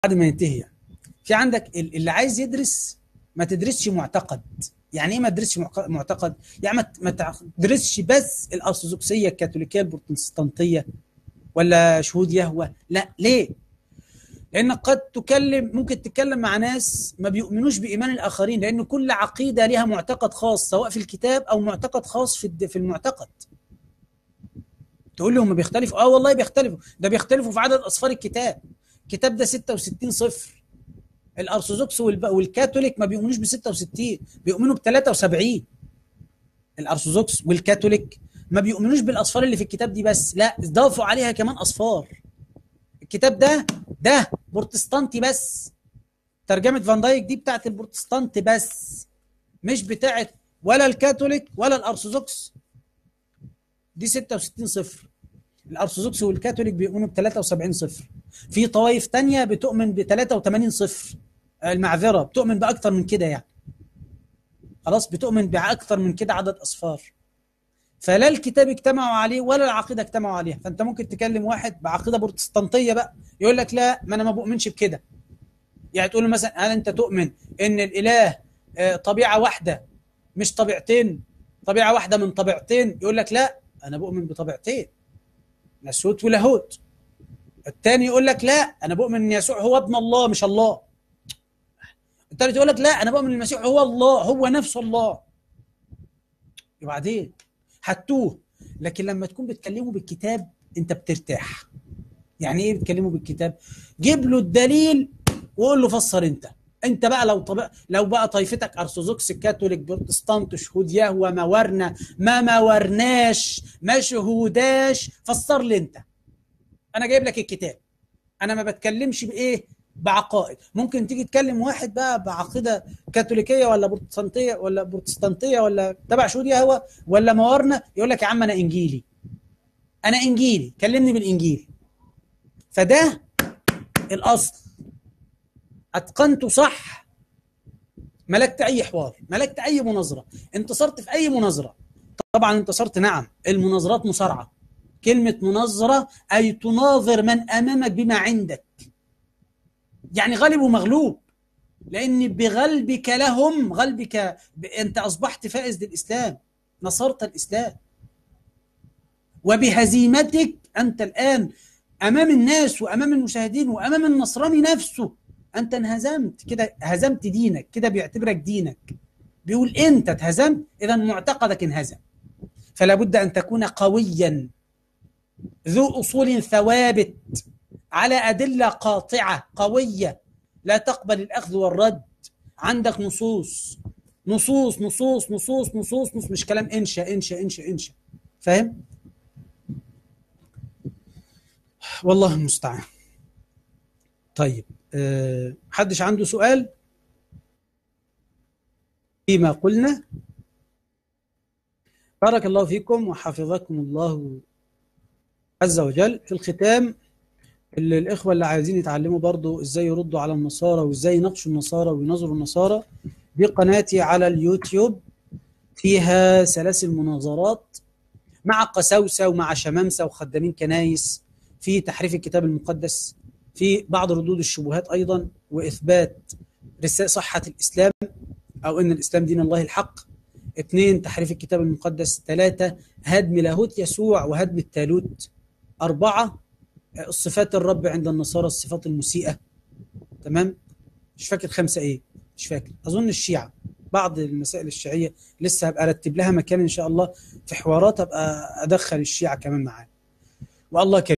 بعد ما ينتهي يعني. في عندك ال- اللي عايز يدرس ما تدرسش معتقد يعني ايه ما تدرسش معق- معتقد يعني ما ت- ما تدرسش بس الارثوذكسيه الكاثوليكيه البروتستانتيه ولا شهود يهوه لا ليه لانك قد تكلم ممكن تتكلم مع ناس ما بيؤمنوش بايمان الاخرين لان كل عقيده لها معتقد خاص سواء في الكتاب او معتقد خاص في الد- في المعتقد تقول لي هم بيختلفوا اه والله بيختلفوا ده بيختلفوا في عدد اصفار الكتاب الكتاب ده 66 صفر الارثوذكس والب- والكاثوليك ما بيؤمنوش ب 66 بيؤمنوا ب 73 الارثوذكس والكاثوليك ما بيؤمنوش بالاصفار اللي في الكتاب دي بس لا ضافوا عليها كمان اصفار الكتاب ده ده بروتستانتي بس ترجمه فان دايك دي بتاعت البروتستانت بس مش بتاعت ولا الكاثوليك ولا الارثوذكس دي 66 صفر الارثوذكس والكاثوليك بيؤمنوا ب 73 صفر في طوائف تانية بتؤمن ب 83 صفر المعذره بتؤمن باكتر من كده يعني خلاص بتؤمن باكتر من كده عدد اصفار فلا الكتاب اجتمعوا عليه ولا العقيده اجتمعوا عليها فانت ممكن تكلم واحد بعقيده بروتستانتيه بقى يقول لك لا ما انا ما بؤمنش بكده يعني تقول له مثلا هل انت تؤمن ان الاله آه، طبيعه واحده مش طبيعتين طبيعه واحده من طبيعتين يقول لك لا انا بؤمن بطبيعتين ناسوت ولاهوت الثاني يقول لك لا انا بؤمن ان يسوع هو ابن الله مش الله الثالث يقول لك لا انا بؤمن ان المسيح هو الله هو نفس الله وبعدين هتوه لكن لما تكون بتكلمه بالكتاب انت بترتاح يعني ايه بتكلمه بالكتاب جيب له الدليل وقول له فسر انت انت بقى لو طب... لو بقى طائفتك ارثوذكس كاثوليك بروتستانت شهود يهوه ما ورنا ما ما ورناش ما شهوداش فسر لي انت انا جايب لك الكتاب انا ما بتكلمش بايه بعقائد ممكن تيجي تكلم واحد بقى بعقيده كاثوليكيه ولا بروتستانتيه ولا بروتستانتيه ولا تبع شهود يهوه ولا موارنه يقول لك يا عم انا انجيلي انا انجيلي كلمني بالانجيل فده الاصل اتقنته صح ملكت اي حوار ملكت اي مناظره انتصرت في اي مناظره طبعا انتصرت نعم المناظرات مصارعه كلمه مناظره اي تناظر من امامك بما عندك يعني غالب ومغلوب لان بغلبك لهم غلبك ب... انت اصبحت فائز للاسلام نصرت الاسلام وبهزيمتك انت الان امام الناس وامام المشاهدين وامام النصراني نفسه انت انهزمت كده هزمت دينك كده بيعتبرك دينك بيقول انت اتهزمت اذا معتقدك انهزم فلا بد ان تكون قويا ذو اصول ثوابت على ادله قاطعه قويه لا تقبل الاخذ والرد عندك نصوص نصوص نصوص نصوص نصوص نصوص مش كلام انشا انشا انشا انشا فاهم والله المستعان طيب أه حدش عنده سؤال فيما قلنا بارك الله فيكم وحفظكم الله عز وجل في الختام اللي الإخوة اللي عايزين يتعلموا برضو إزاي يردوا على النصارى وإزاي يناقشوا النصارى وينظروا النصارى دي قناتي على اليوتيوب فيها سلاسل مناظرات مع قساوسة ومع شمامسة وخدامين كنايس في تحريف الكتاب المقدس في بعض ردود الشبهات أيضا وإثبات رسالة صحة الإسلام أو أن الإسلام دين الله الحق اثنين تحريف الكتاب المقدس ثلاثة هدم لاهوت يسوع وهدم التالوت أربعة الصفات الرب عند النصارى الصفات المسيئة تمام مش فاكر خمسة ايه مش فاكر اظن الشيعة بعض المسائل الشيعية لسه هبقى ارتب لها مكان ان شاء الله في حوارات ابقى ادخل الشيعة كمان معانا والله كريم